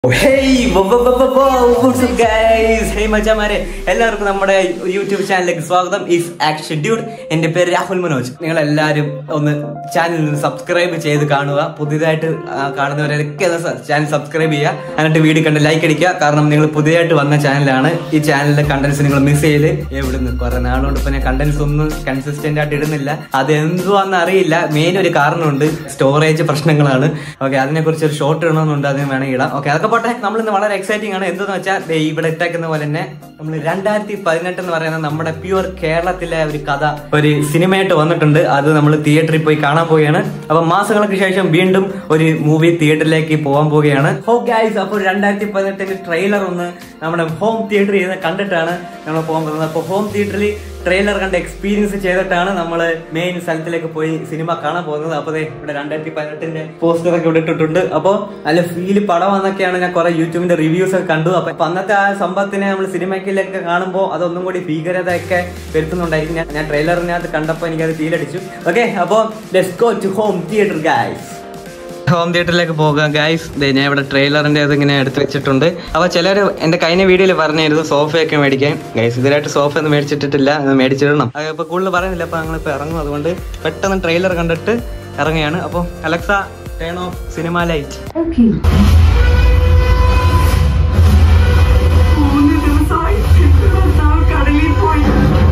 Hey hey മച്ചാമാരെ എല്ലാവർക്കും നമ്മുടെ യൂട്യൂബ് ചാനലിലേക്ക് സ്വാഗതം ഈസ് ആക്ഷൻ ഡ്യൂഡ് എന്റെ പേര് രാഹുൽ മനോജ് നിങ്ങൾ എല്ലാവരും ഒന്ന് ചാനൽ നിന്ന് സബ്സ്ക്രൈബ് ചെയ്ത് കാണുക പുതിയതായിട്ട് ആ, കാണുന്നവരൊക്കെ ചാനൽ സബ്സ്ക്രൈബ് ചെയ്യുക എന്നിട്ട് വീഡിയോ കണ്ട് ലൈക്ക് അടിക്കുക കാരണം നിങ്ങൾ പുതിയതായിട്ട് വന്ന ചാനലാണ് ഈ ചാനലിലെ കണ്ടന്റ്സ് നിങ്ങൾ മിസ് ചെയ്ത് എവിടുന്ന് കുറെ നാളുകൊണ്ട് ഇപ്പൊ ഞാൻ കണ്ടന്റ്സ് ഒന്നും കൺസിസ്റ്റന്റ് ആയിട്ട് ഇടുന്നില്ല അത് എന്തുവാന്ന് അറിയില്ല മെയിൻ ഒരു കാരണമുണ്ട് സ്റ്റോറേജ് പ്രശ്നങ്ങളാണ് ഓക്കെ അതിനെ കുറിച്ച് ഒരു ഷോർട്ട് ഇടണമെന്നുണ്ട് അതിന് വേണമെങ്കിൽ ഇടാം ഓക്കെ അതൊക്കെ പോട്ടെ നമ്മൾ ഇന്ന് വളരെ എക്സൈറ്റിംഗ് ആണ് എന്തെന്ന് വെച്ചാൽ ദേ ഇവിടെ ഇട്ടേക്കുന്ന പോലെ തന്നെ നമ്മൾ രണ്ടായിരത്തി പതിനെട്ട് എന്ന് പറയുന്ന നമ്മുടെ പ്യുവർ കേരളത്തിലെ ഒരു കഥ ഒരു സിനിമയായിട്ട് വന്നിട്ടുണ്ട് അത് നമ്മൾ തിയേറ്ററിൽ പോയി കാണാൻ പോവുകയാണ് അപ്പൊ മാസങ്ങൾക്ക് ശേഷം വീണ്ടും ഒരു മൂവി തിയേറ്ററിലേക്ക് പോകാൻ പോവുകയാണ് ഹോ ഗൈസ് അപ്പോൾ രണ്ടായിരത്തി പതിനെട്ടിന്റെ ട്രെയിലർ ഒന്ന് നമ്മുടെ ഹോം തിയേറ്ററിൽ ഇരുന്ന് കണ്ടിട്ടാണ് നമ്മൾ പോകാൻ പോകുന്നത് അപ്പോൾ ഹോം തിയേറ്ററിൽ ട്രെയിലർ കണ്ട് എക്സ്പീരിയൻസ് ചെയ്തിട്ടാണ് നമ്മൾ മെയിൻ സ്ഥലത്തിലേക്ക് പോയി സിനിമ കാണാൻ പോകുന്നത് അപ്പൊ ദേ ഇവിടെ രണ്ടായിരത്തി പതിനെട്ടിന്റെ പോസ്റ്റർ ഒക്കെ ഇവിടെ ഇട്ടിട്ടുണ്ട് അപ്പൊ നല്ല ഫീല് പടമാന്നൊക്കെയാണ് ഞാൻ കുറെ യൂട്യൂബിന്റെ റിവ്യൂസ് ഒക്കെ കണ്ടു അപ്പൊ അപ്പൊ അന്നത്തെ ആ സംഭവത്തിനെ നമ്മൾ സിനിമയ്ക്കിലൊക്കെ കാണുമ്പോൾ അതൊന്നും കൂടി ഭീകരതയൊക്കെ വരുത്തുന്നുണ്ടായിരിക്കും ഞാൻ- ഞാൻ ട്രെയിലറിനകത്ത് കണ്ടപ്പോൾ എനിക്കത് ഫീലടിച്ചു ഓക്കെ അപ്പൊ let's go to home theatre guys home തിയേറ്ററിലേക്ക് പോകുക ഗൈസ് ഞാൻ ഇവിടെ ട്രെയിലറിന്റെ അത് ഇങ്ങനെ എടുത്ത് വെച്ചിട്ടുണ്ട് അപ്പൊ ചിലർ എന്റെ കഴിഞ്ഞ വീഡിയോയിൽ പറഞ്ഞായിരുന്നു സോഫയൊക്കെ മേടിക്കാൻ ഗൈസ് ഇതിലായിട്ട് സോഫ ഒന്നും മേടിച്ചിട്ടില്ല അത് മേടിച്ചിടണം അത് ഇപ്പൊ കൂടുതൽ പറയുന്നില്ല അപ്പൊ ഞങ്ങൾ ഇപ്പൊ ഇറങ്ങും അതുകൊണ്ട് പെട്ടെന്ന് ട്രെയിലർ കണ്ടിട്ട് ഇറങ്ങുകയാണ് അപ്പോൾ Alexa turn off cinema light മൂന്ന് ദിവസമായി ഭർത്താവ് കടലിൽ പോയി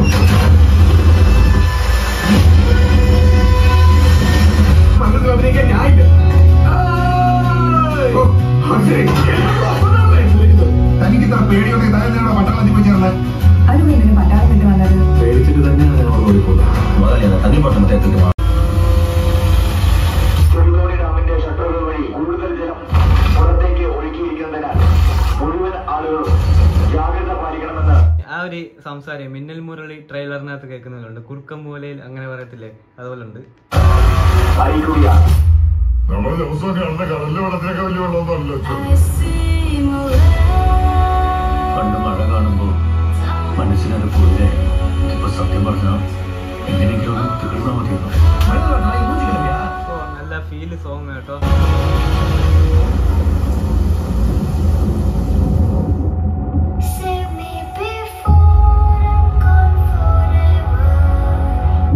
പണ്ടത്തിൽ അഭിനയിക്കാൻ ഞാനില്ല തനിക്ക് ഇത്ര പേടിയൊക്കെ താൻ നിങ്ങളുടെ പട്ടാളത്തിൽ പോയി ചേർന്ന് അതും എങ്ങനെ പട്ടാളം വിട്ട് വന്നത് പേടിച്ചിട്ട് തന്നെയാണ് ഞാൻ ഓടിപ്പോകുന്നത് തണ്ണിപ്പട്ടണത്തേക്ക് ചെറുതോണി ഡാമിന്റെ ഷട്ടറുകൾ വഴി കൂടുതൽ ജലം പുറത്തേക്ക് ഒഴുക്കിയിരിക്കുന്നതിനാൽ മുഴുവൻ ആളുകളും ജാഗ്രത പാലിക്കണമെന്ന് ആ ഒരു സംസാരം മിന്നൽ മുരളി ട്രെയിലറിനകത്ത് കേൾക്കുന്നുണ്ട് കുറുക്കം മൂലയിൽ അങ്ങനെ പറയത്തില്ലേ അതുപോലെ ഉണ്ട് അറിയിക്കുകയാണ് നമ്മൾ ദിവസവും കാണുന്ന കടലിലെ വെള്ളത്തിനൊക്കെ വലിയ വെള്ളമൊന്നും അല്ല പണ്ട് മഴ കാണുമ്പോൾ മനസ്സിനത് കുളിരെ ഇപ്പൊ സത്യം പറഞ്ഞാൽ എങ്ങനെയെങ്കിലും ഒന്ന് തീർന്നാ മതിയെന്നോ ഓ, നല്ല ഫീല് സോങ് കേട്ടോ Save me before I'm gone forever.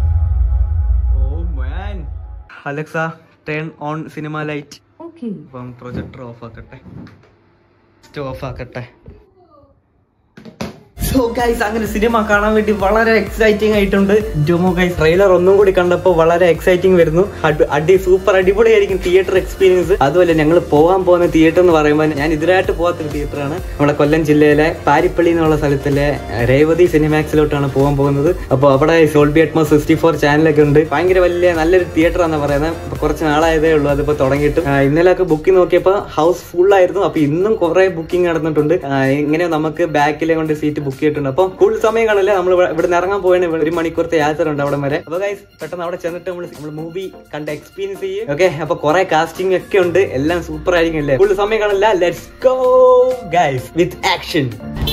Oh man Alexa turn on cinema light okay അപ്പം പ്രൊജക്ടർ ഓഫ് ആക്കട്ടെ ഓഫ് ആക്കട്ടെ സോ ഗൈസ് അങ്ങനെ സിനിമ കാണാൻ വേണ്ടി വളരെ എക്സൈറ്റിംഗ് ആയിട്ടുണ്ട് ജോമോ ഗൈസ് ട്രെയിലർ ഒന്നും കൂടി കണ്ടപ്പോൾ വളരെ എക്സൈറ്റിംഗ് വരുന്നു അടി- അടി സൂപ്പർ അടിപൊളിയായിരിക്കും തിയേറ്റർ എക്സ്പീരിയൻസ് അതുപോലെ ഞങ്ങൾ പോകാൻ പോകുന്ന തിയേറ്റർ എന്ന് പറയുമ്പോൾ ഞാൻ ഇതിനായിട്ട് പോകാത്തൊരു തിയേറ്ററാണ് നമ്മുടെ കൊല്ലം ജില്ലയിലെ പാരിപ്പള്ളി എന്നുള്ള സ്ഥലത്തിലെ രേവതി സിനിമാക്സിലോട്ടാണ് പോകാൻ പോകുന്നത് അപ്പോൾ അവിടെ സോൾബി അറ്റ്മോസ് സിക്സ്റ്റി ഫോർ ചാനലൊക്കെ ഉണ്ട് ഭയങ്കര വലിയ നല്ലൊരു തിയേറ്റർ ആണെന്ന് പറയുന്നത് ഇപ്പൊ കുറച്ച് നാളായതേ ഉള്ളൂ അതിപ്പോ തുടങ്ങിയിട്ട് ആ, ഇന്നലെയൊക്കെ ബുക്കിംഗ് നോക്കിയപ്പോൾ ഹൗസ് ഫുൾ ആയിരുന്നു അപ്പൊ ഇന്നും കുറെ ബുക്കിംഗ് നടന്നിട്ടുണ്ട് ആ, ഇങ്ങനെ നമുക്ക് ബാക്കിലെ കൊണ്ട് സീറ്റ് ബുക്ക് ചെയ്തിട്ടുണ്ട് അപ്പോൾ കൂടുതൽ സമയം കാണില്ല നമ്മൾ ഇവിടെ നിന്ന് ഇറങ്ങാൻ പോയാണ് ഇവിടെ ഒരു മണിക്കൂറത്തെ യാത്ര ഉണ്ട് അവിടെ വരെ അപ്പൊ ഗൈസ് പെട്ടെന്ന് അവിടെ ചെന്നിട്ട് നമ്മൾ നമ്മൾ മൂവി കണ്ട് എക്സ്പീരിയൻസ് ചെയ്യും ഓക്കെ അപ്പൊ കുറെ കാസ്റ്റിംഗ് ഒക്കെ ഉണ്ട് എല്ലാം സൂപ്പർ ആയിരിക്കും അല്ലേ കൂടുതൽ സമയം കാണില്ല let's go guys with action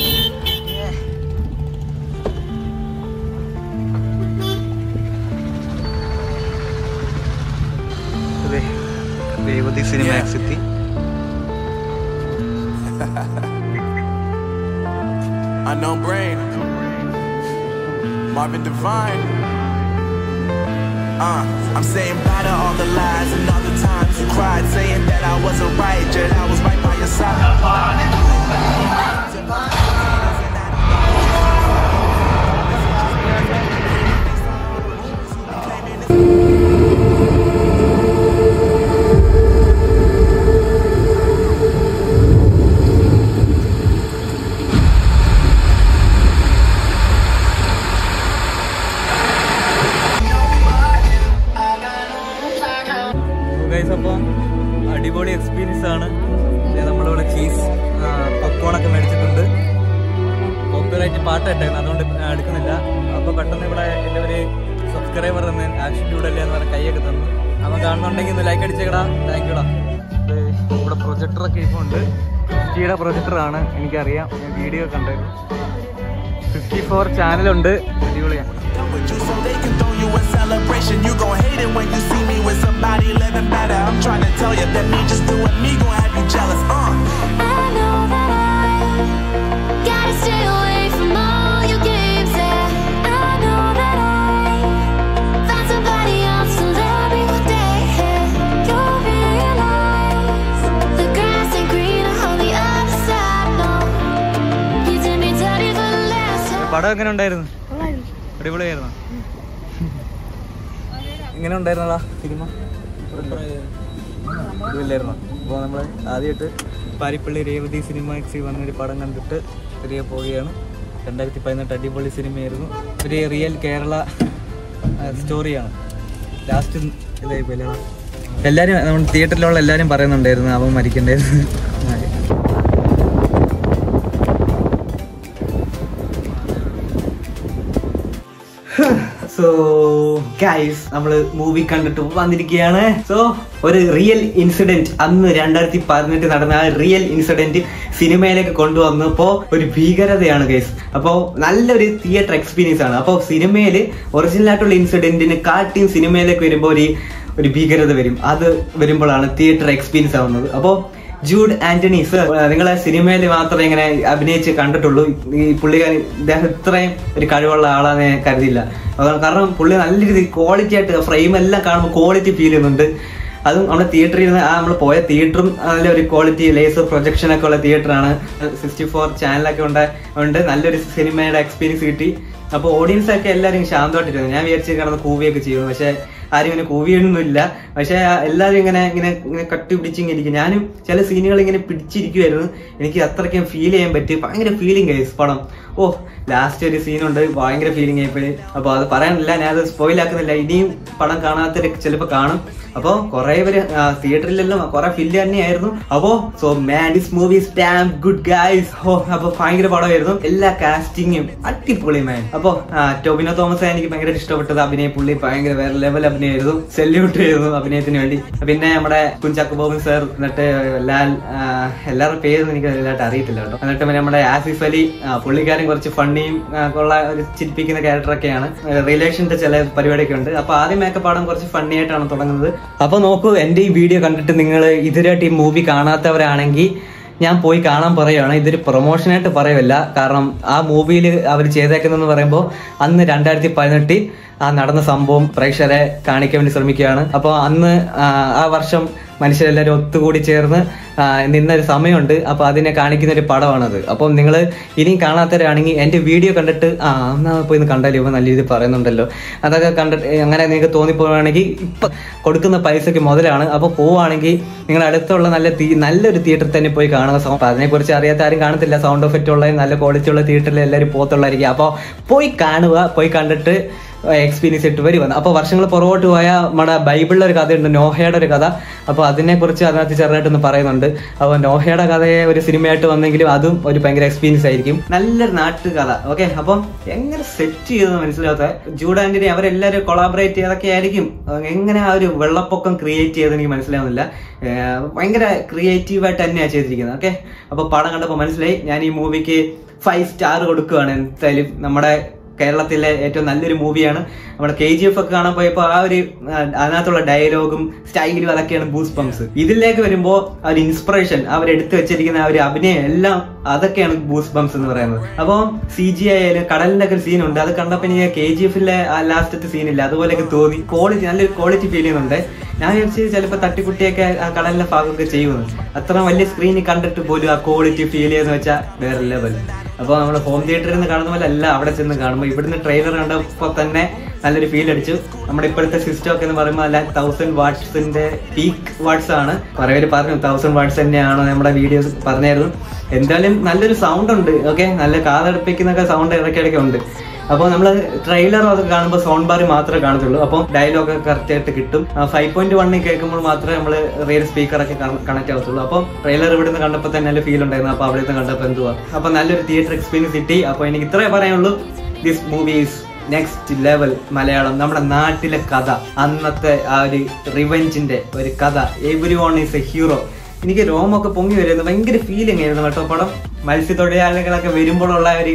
Revathi Cinemax എത്തി Unknown brain. Marvin Devine. Uh, I'm saying bye to all the lies and all the times you cried, saying that I wasn't right, yet I was right by your side. Guys അപ്പോൾ അടിപൊളി experience ആണ് ദേ നമ്മളിവിടെ cheese പോപ്കോണൊക്കെ മേടിച്ചിട്ടുണ്ട് copyright പാട്ട് ഇട്ടായിരുന്നു അതുകൊണ്ട് എടുക്കുന്നില്ല അപ്പോൾ പെട്ടെന്ന് ഇവിടെ എൻ്റെ ഒരു സബ്സ്ക്രൈബർ എന്ന് ആക്ഷൻ അല്ലേ എന്ന് പറഞ്ഞ കൈയൊക്കെ തന്നു അവൻ കാണുന്നുണ്ടെങ്കിൽ ഒന്ന് ലൈക്ക് അടിച്ചേക്കടാ താങ്ക് യുടാ ഇവിടെ പ്രൊജക്ടറൊക്കെ ഇപ്പോൾ ഉണ്ട് ജിയുടെ പ്രൊജക്ടറാണ് എനിക്കറിയാം ഞാൻ വീഡിയോ കണ്ടായിരുന്നു ഫിഫ്റ്റി ഫോർ ചാനലുണ്ട് അടിപൊളിയാണ് with you so they can throw you a celebration. You gon' hate it when you see me with somebody living better. I'm trying to tell you that me just doing me gon' have you jealous. Uh. I know that I gotta stay away from all your games. Yeah, I know that I found somebody else to love me one day. Yeah, you'll realize the grass ain't greener on the other side. No, you did me dirty for the last time. പടം എങ്ങനെ ഉണ്ടായിരുന്നു അടിപൊളിയായിരുന്നു എങ്ങനെ ഉണ്ടായിരുന്നടാ cinema ഇല്ലായിരുന്നു അപ്പോൾ നമ്മൾ ആദ്യമായിട്ട് പാരിപ്പള്ളി രേവതി സിനിമാക്സിൽ വന്നൊരു പടം കണ്ടിട്ട് തിരികെ പോവുകയാണ് രണ്ടായിരത്തി പതിനെട്ട് അടിപൊളി സിനിമയായിരുന്നു ഒരു റിയൽ കേരള ആ, സ്റ്റോറിയാണ് ലാസ്റ്റ് ഇതായി പോയില്ലടാ എല്ലാവരും നമ്മുടെ തിയേറ്ററിലുള്ള എല്ലാവരും പറയുന്നുണ്ടായിരുന്നു അവൻ മരിക്കണ്ടായിരുന്നു സോ ഗൈസ് നമ്മള് മൂവി കണ്ടിട്ട് വന്നിരിക്കുകയാണ് സോ ഒരു റിയൽ ഇൻസിഡന്റ് അന്ന് രണ്ടായിരത്തി പതിനെട്ട് നടന്ന ആ റിയൽ ഇൻസിഡന്റ് സിനിമയിലേക്ക് കൊണ്ടുവന്നപ്പോ ഒരു ഭീകരതയാണ് ഗൈസ് അപ്പോ നല്ലൊരു തിയേറ്റർ എക്സ്പീരിയൻസ് ആണ് അപ്പോൾ സിനിമയിൽ ഒറിജിനൽ ആയിട്ടുള്ള ഇൻസിഡന്റിന് കാട്ടിയും സിനിമയിലേക്ക് വരുമ്പോൾ ഒരു ഒരു ഭീകരത വരും അത് വരുമ്പോഴാണ് തിയേറ്റർ എക്സ്പീരിയൻസ് ആവുന്നത് അപ്പോൾ ജൂഡ് ആന്റണി സർ നിങ്ങളെ സിനിമയിൽ മാത്രമേ ഇങ്ങനെ അഭിനയിച്ച് കണ്ടിട്ടുള്ളൂ ഈ പുള്ളിക്കാരൻ ഇദ്ദേഹം ഇത്രയും ഒരു കഴിവുള്ള ആളാന്ന് ഞാൻ കരുതിയില്ല അതാണ് കാരണം പുള്ളി നല്ല രീതിയിൽ ക്വാളിറ്റി ആയിട്ട് ഫ്രെയിം എല്ലാം കാണുമ്പോൾ ക്വാളിറ്റി ഫീൽ ചെയ്യുന്നുണ്ട് അതും നമ്മുടെ തിയേറ്ററിൽ നിന്ന് ആ നമ്മൾ പോയ തിയേറ്ററും നല്ല ഒരു ക്വാളിറ്റി ലേസർ പ്രൊജക്ഷൻ ഒക്കെ ഉള്ള തിയേറ്ററാണ് സിക്സ്റ്റി ഫോർ ചാനലൊക്കെ ഉണ്ട് ഉണ്ട് നല്ലൊരു സിനിമയുടെ എക്സ്പീരിയൻസ് കിട്ടി അപ്പോൾ ഓഡിയൻസ് ഒക്കെ എല്ലാവരും ശാന്തമായിട്ടിരുന്നു ഞാൻ വിചാരിച്ച് കിടന്ന് കൂവിയൊക്കെ ചെയ്യുന്നു പക്ഷേ ആരും ഇങ്ങനെ കൂവിയൊന്നുമില്ല പക്ഷേ എല്ലാവരും ഇങ്ങനെ ഇങ്ങനെ ഇങ്ങനെ കട്ടി പിടിച്ചിങ്ങനെ ഇരിക്കും ഞാനും ചില സീനുകൾ ഇങ്ങനെ പിടിച്ചിരിക്കുമായിരുന്നു എനിക്ക് അത്രയ്ക്കും ഫീൽ ചെയ്യാൻ പറ്റി ഭയങ്കര ഫീലിംഗ് ആയി പടം ഓ ലാസ്റ്റ് ഒരു സീനുണ്ട് ഭയങ്കര ഫീലിംഗ് ആയിപ്പോയി അപ്പോൾ അത് പറയാനില്ല ഞാൻ അത് സ്പോയിൽ ആക്കുന്നില്ല ഇനിയും പടം കാണാത്തവരൊക്കെ ചിലപ്പോൾ കാണും അപ്പോൾ കുറെ പേര് തിയേറ്ററിലെല്ലാം കുറെ ഫില്ല് തന്നെയായിരുന്നു അപ്പോ so man this movie stamp good guys ഓ അപ്പൊ ഭയങ്കര പടമായിരുന്നു എല്ലാ കാസ്റ്റിങ്ങും അടിപൊളി മാൻ അപ്പോ ആ, ടോബിനോ തോമസ് എനിക്ക് ഭയങ്കര ഇഷ്ടപ്പെട്ടത് അഭിനയ പുള്ളി ഭയങ്കര വേറെ ലെവൽ അഭിനയമായിരുന്നു സെല്യൂട്ട് ചെയ്തു അഭിനയത്തിന് വേണ്ടി പിന്നെ നമ്മുടെ കുഞ്ചാക്കോ ബോബൻ സാർ എന്നിട്ട് ലാൽ ആ, എല്ലാവരുടെ പേരൊന്നും എനിക്ക് വലുതായിട്ട് അറിയത്തില്ല കേട്ടോ എന്നിട്ട് പിന്നെ നമ്മുടെ ആസിഫ് അലി ആ, പുള്ളിക്കാരൻ കുറച്ച് ഫണ്ണിയും ആ, ഉള്ള ഒരു ചിരിപ്പിക്കുന്ന ക്യാരക്ടറൊക്കെയാണ് റിലേഷന്റെ ചില പരിപാടിയൊക്കെ ഉണ്ട് അപ്പൊ ആദ്യമൊക്കെ പാടം കുറച്ച് ഫണ്ണി ആയിട്ടാണ് തുടങ്ങുന്നത് അപ്പൊ നോക്കൂ എന്റെ ഈ വീഡിയോ കണ്ടിട്ട് നിങ്ങൾ ഇതുവരെയായിട്ട് ഈ മൂവി കാണാത്തവരാണെങ്കിൽ ഞാൻ പോയി കാണാൻ പറയുകയാണ് ഇതൊരു പ്രൊമോഷനായിട്ട് പറയുമല്ല കാരണം ആ മൂവിയിൽ അവർ ചെയ്തേക്കുന്നതെന്ന് പറയുമ്പോൾ അന്ന് രണ്ടായിരത്തി പതിനെട്ടിൽ ആ നടന്ന സംഭവം പ്രേക്ഷകരെ കാണിക്കാൻ വേണ്ടി ശ്രമിക്കുകയാണ് അപ്പോൾ അന്ന് ആ, ആ വർഷം മനുഷ്യരെല്ലാവരും ഒത്തുകൂടി ചേർന്ന് ആ, നിന്നൊരു സമയമുണ്ട് അപ്പോൾ അതിനെ കാണിക്കുന്ന ഒരു പടമാണത് അപ്പം നിങ്ങൾ ഇനിയും കാണാത്തവരാണെങ്കിൽ എൻ്റെ വീഡിയോ കണ്ടിട്ട് ആ എന്നാ പോയി ഒന്ന് കണ്ടാലോ ഇവ നല്ല രീതിയിൽ പറയുന്നുണ്ടല്ലോ അതൊക്കെ കണ്ടിട്ട് ഏ, അങ്ങനെ നിങ്ങൾക്ക് തോന്നിപ്പോവുകയാണെങ്കിൽ ഇപ്പം കൊടുക്കുന്ന പൈസയ്ക്ക് മുതലാണ് അപ്പോൾ പോവുകയാണെങ്കിൽ നിങ്ങൾ അടുത്തുള്ള നല്ല തീ നല്ലൊരു തിയേറ്ററിൽ തന്നെ പോയി കാണുക സൗ- അപ്പോൾ അതിനെക്കുറിച്ച് അറിയാത്ത ആരും കാണത്തില്ല സൗണ്ട് എഫക്റ്റ് ഉള്ള നല്ല ക്വാളിറ്റി ഉള്ള തിയേറ്ററിൽ എല്ലാവരും പോത്തുള്ളായിരിക്കും അപ്പോൾ പോയി കാണുക പോയി കണ്ടിട്ട് എക്സ്പീരിയൻസ് ഇട്ട് വരും അപ്പോൾ വർഷങ്ങൾ പുറകോട്ട് പോയ നമ്മുടെ ബൈബിളിലെ ഒരു കഥയുണ്ട് നോഹയുടെ ഒരു കഥ അപ്പോൾ അതിനെക്കുറിച്ച് അതിനകത്ത് ചെറുതായിട്ടൊന്ന് പറയുന്നുണ്ട് അപ്പോൾ നോഹയുടെ കഥയെ ഒരു സിനിമയായിട്ട് വന്നെങ്കിലും അതും ഒരു ഭയങ്കര എക്സ്പീരിയൻസ് ആയിരിക്കും നല്ലൊരു നാട്ടുകഥ ഓക്കെ അപ്പം എങ്ങനെ സെറ്റ് ചെയ്തെന്ന് മനസ്സിലാത്ത ജൂഡ് ആന്റണി അവരെല്ലാവരും കൊളാബറേറ്റ് ചെയ്തൊക്കെ ആയിരിക്കും എങ്ങനെ ആ ഒരു വെള്ളപ്പൊക്കം ക്രിയേറ്റ് ചെയ്തെന്ന് എനിക്ക് മനസ്സിലാവുന്നില്ല ഏർ ഭയങ്കര ക്രിയേറ്റീവായിട്ട് തന്നെയാണ് ചെയ്തിരിക്കുന്നത് ഓക്കെ അപ്പോൾ പടം കണ്ടപ്പോൾ മനസ്സിലായി ഞാൻ ഈ മൂവിക്ക് ഫൈവ് സ്റ്റാർ കൊടുക്കുകയാണ് എന്തായാലും നമ്മുടെ കേരളത്തിലെ ഏറ്റവും നല്ലൊരു മൂവിയാണ് നമ്മുടെ കെ ജി എഫ് ഒക്കെ കാണാൻ പോയപ്പോൾ ആ ഒരു ആ, അതിനകത്തുള്ള ഡയലോഗും സ്റ്റൈലും അതൊക്കെയാണ് ബൂസ് പംസ് ഇതിലേക്ക് വരുമ്പോൾ ആ ഒരു ഇൻസ്പിറേഷൻ അവരെടുത്ത് വെച്ചിരിക്കുന്ന ആ ഒരു അഭിനയം എല്ലാം അതൊക്കെയാണ് ബൂസ് ബംസ് എന്ന് പറയുന്നത് അപ്പോൾ സി ജി ആയാലും കടലിന്റെ ഒക്കെ സീൻ ഉണ്ട് അത് കണ്ടപ്പോൾ എനിക്ക് കെ ജി എഫിലെ ആ ലാസ്റ്റത്തെ സീനില്ല അതുപോലെയൊക്കെ തോന്നി ക്വാളിറ്റി നല്ലൊരു ക്വാളിറ്റി ഫീൽ ചെയ്യുന്നുണ്ട് ഞാൻ വിചാരിച്ചു ചിലപ്പോൾ തട്ടിക്കുട്ടിയൊക്കെ ആ കടലിന്റെ ഭാഗമൊക്കെ ചെയ്യുമെന്ന് അത്ര വലിയ സ്ക്രീനിൽ കണ്ടിട്ട് പോലും ആ ക്വാളിറ്റി ഫീൽ ചെയ്യുന്ന വെച്ചാൽ വേറെ ലെവൽ അപ്പോൾ നമ്മൾ ഹോം തിയേറ്ററിൽ നിന്ന് കാണുന്ന പോലെ അല്ല അവിടെ ചെന്ന് കാണുമ്പോൾ ഇവിടുന്ന് ട്രെയിലർ കണ്ടപ്പോൾ തന്നെ നല്ലൊരു ഫീൽ അടിച്ചു നമ്മുടെ ഇപ്പോഴത്തെ സിസ്റ്റം ഒക്കെ എന്ന് പറയുമ്പോൾ അല്ല തൗസൻഡ് വാട്ട്സിന്റെ പീക്ക് വാട്ട്സ് ആണ് കുറെ പേര് പറഞ്ഞു തൗസൻഡ് വാട്ട്സ് തന്നെയാണ് നമ്മുടെ വീഡിയോസ് പറഞ്ഞായിരുന്നു എന്തായാലും നല്ലൊരു സൗണ്ട് ഉണ്ട് ഓക്കെ നല്ല കാതടുപ്പിക്കുന്നൊക്കെ സൗണ്ട് ഇടയ്ക്കിടയ്ക്ക് ഉണ്ട് അപ്പോൾ നമ്മൾ ട്രെയിലർ അത് കാണുമ്പോൾ സൗണ്ട് ബാർ മാത്രമേ കാണത്തുള്ളൂ അപ്പോൾ ഡയലോഗ് കറക്റ്റ് ആയിട്ട് കിട്ടും ഫൈവ് പോയിന്റ് വണ്ണിൽ കേൾക്കുമ്പോൾ മാത്രമേ നമ്മൾ റിയൽ സ്പീക്കറൊക്കെ കണക്ട് ആവത്തുള്ളൂ അപ്പോൾ ട്രെയിലർ ഇവിടെ നിന്ന് കണ്ടപ്പോൾ തന്നെ നല്ല ഫീൽ ഉണ്ടായിരുന്നു അപ്പോൾ അവിടെ നിന്ന് കണ്ടപ്പോൾ എന്തുവാ അപ്പോൾ നല്ലൊരു തിയേറ്റർ എക്സ്പീരിയൻസ് കിട്ടി അപ്പോൾ എനിക്ക് ഇത്രേ പറയാനുള്ളൂ this movies next level Malayalam നമ്മുടെ നാട്ടിലെ കഥ അന്നത്തെ ആ ഒരു റിവെഞ്ചിന്റെ ഒരു കഥ every one is a hero എനിക്ക് രോമൊക്കെ പൊങ്ങി വരുന്നു ഭയങ്കര ഫീലിംഗ് ആയിരുന്നു കേട്ടോ പടം മത്സ്യത്തൊഴിലാളികളൊക്കെ വരുമ്പോഴുള്ള ഒരു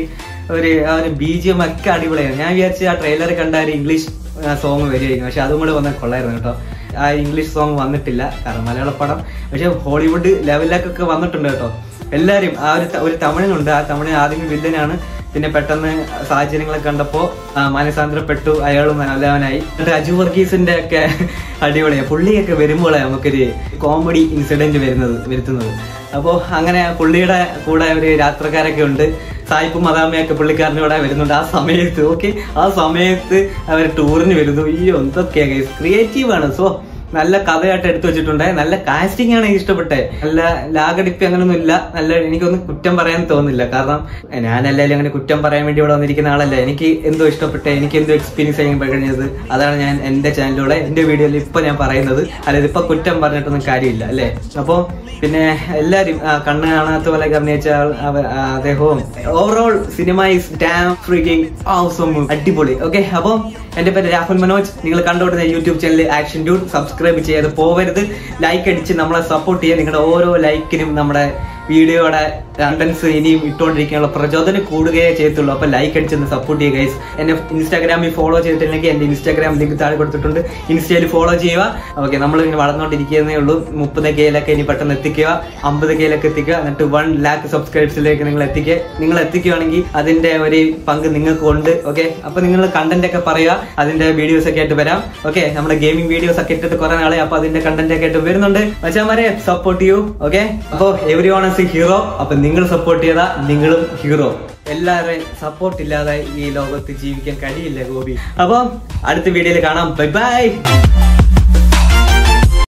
ഒരു ആ ഒരു ബീജിയം ഒക്കെ അടിപൊളിയാണ് ഞാൻ വിചാരിച്ചു ആ ട്രെയിലർ കണ്ട ഒരു ഇംഗ്ലീഷ് സോങ് വരികയായിരിക്കും പക്ഷെ അതും കൂടെ വന്നാൽ കൊള്ളായിരുന്നു കേട്ടോ ആ ഇംഗ്ലീഷ് സോങ് വന്നിട്ടില്ല കാരണം മലയാള പടം പക്ഷെ ഹോളിവുഡ് ലെവലിലേക്കൊക്കെ വന്നിട്ടുണ്ട് കേട്ടോ എല്ലാവരും ആ ഒരു ത- ഒരു തമിഴനുണ്ട് ആ തമിഴൻ ആദ്യം വില്ലനാണ് പിന്നെ പെട്ടെന്ന് സാഹചര്യങ്ങളെ കണ്ടപ്പോൾ മാനസാന്തരപ്പെട്ടു അയാളും നല്ലവനായി എന്നിട്ട് അജു വർഗീസിന്റെ ഒക്കെ അടിപൊളിയാണ് പുള്ളിയൊക്കെ വരുമ്പോഴേ നമുക്കൊരു കോമഡി ഇൻസിഡന്റ് വരുന്നത് വരുത്തുന്നത് അപ്പോൾ അങ്ങനെ പുള്ളിയുടെ കൂടെ ഒരു യാത്രക്കാരൊക്കെ ഉണ്ട് സായിപ്പും മദാമയൊക്കെ പുള്ളിക്കാരൻ്റെ കൂടെ വരുന്നുണ്ട് ആ സമയത്ത് ഓക്കെ ആ സമയത്ത് അവർ ടൂറിന് വരുന്നു ഈ എന്തൊക്കെയാ ക്രിയേറ്റീവ് ആണ് സോ നല്ല കഥയായിട്ട് എടുത്തു വെച്ചിട്ടുണ്ട് നല്ല കാസ്റ്റിംഗ് ആണ് എനിക്ക് ഇഷ്ടപ്പെട്ടെ നല്ല ലാഗടിപ്പ് അങ്ങനൊന്നും ഇല്ല നല്ല എനിക്കൊന്നും കുറ്റം പറയാൻ തോന്നുന്നില്ല കാരണം ഞാനല്ലാലും അങ്ങനെ കുറ്റം പറയാൻ വേണ്ടി ഇവിടെ വന്നിരിക്കുന്ന ആളല്ല എനിക്ക് എന്തോ ഇഷ്ടപ്പെട്ടെ എനിക്ക് എന്തോ എക്സ്പീരിയൻസ് ചെയ്യാൻ കഴിഞ്ഞത് അതാണ് ഞാൻ എന്റെ ചാനലിലൂടെ എന്റെ വീഡിയോയിൽ ഇപ്പൊ ഞാൻ പറയുന്നത് അല്ലാതെ ഇപ്പൊ കുറ്റം പറഞ്ഞിട്ടൊന്നും കാര്യമില്ല അല്ലേ അപ്പോ പിന്നെ എല്ലാരും ആ, കണ്ണ് കാണാത്ത പോലെ കർണിച്ച അദ്ദേഹവും overall cinema is damn freaking awesome അടിപൊളി ഓക്കെ അപ്പോൾ എന്റെ പേര് രാഹുൽ മനോജ് നിങ്ങൾ കണ്ടുകൊടുത്ത YouTube channel action dude subscribe ചെയ്യാതെ പോവരുത് ലൈക്ക് അടിച്ച് നമ്മളെ സപ്പോർട്ട് ചെയ്യുക നിങ്ങളുടെ ഓരോ ലൈക്കിനും നമ്മുടെ വീഡിയോയുടെ കണ്ടന്റ്സ് ഇനിയും ഇട്ടുകൊണ്ടിരിക്കാനുള്ള പ്രചോദനം കൂടുകയേ ചെയ്യത്തുള്ളൂ അപ്പൊ ലൈക്ക് അടിച്ചൊന്ന് സപ്പോർട്ട് ചെയ്യുക ഗൈസ് എന്നെ ഇൻസ്റ്റാഗ്രാമിൽ ഫോളോ ചെയ്തിട്ടില്ലെങ്കിൽ എന്റെ ഇൻസ്റ്റാഗ്രാം ലിങ്ക് താഴെ കൊടുത്തിട്ടുണ്ട് ഇൻസ്റ്റയിൽ ഫോളോ ചെയ്യുക ഓക്കെ നമ്മൾ ഇങ്ങനെ വളർന്നുകൊണ്ടിരിക്കുന്നേ ഉള്ളൂ മുപ്പത് കെയിലൊക്കെ ഇനി പെട്ടെന്ന് എത്തിക്കുക അമ്പത് കെയിലൊക്കെ എത്തിക്കുക എന്നിട്ട് വൺ ലാക്ക് സബ്സ്ക്രൈബ്സിലേക്ക് നിങ്ങൾ എത്തിക്കുക നിങ്ങൾ എത്തിക്കുകയാണെങ്കിൽ അതിന്റെ ഒരു പങ്ക് നിങ്ങൾക്ക് ഉണ്ട് ഓക്കെ അപ്പൊ നിങ്ങൾ കണ്ടന്റ് ഒക്കെ പറയുക അതിന്റെ വീഡിയോസ് ഒക്കെ ആയിട്ട് വരാം ഓക്കെ നമ്മുടെ ഗെയിമിംഗ് വീഡിയോസ് ഒക്കെ ഇട്ടിട്ട് കുറെ നാളെ അപ്പൊ അതിന്റെ കണ്ടന്റ് ഒക്കെ ആയിട്ട് വരുന്നുണ്ട് മച്ചാമാരെ സപ്പോർട്ട് ചെയ്യൂ ഓക്കെ അപ്പൊ എവരി വൺ എസ് ഹീറോ അപ്പൊ നിങ്ങൾ സപ്പോർട്ട് ചെയ്താ നിങ്ങളും ഹീറോ എല്ലാവരെയും സപ്പോർട്ട് ഇല്ലാതെ ഈ ലോകത്ത് ജീവിക്കാൻ കഴിയില്ല ഗോപി അപ്പൊ അടുത്ത വീഡിയോയിൽ കാണാം ബൈ ബൈ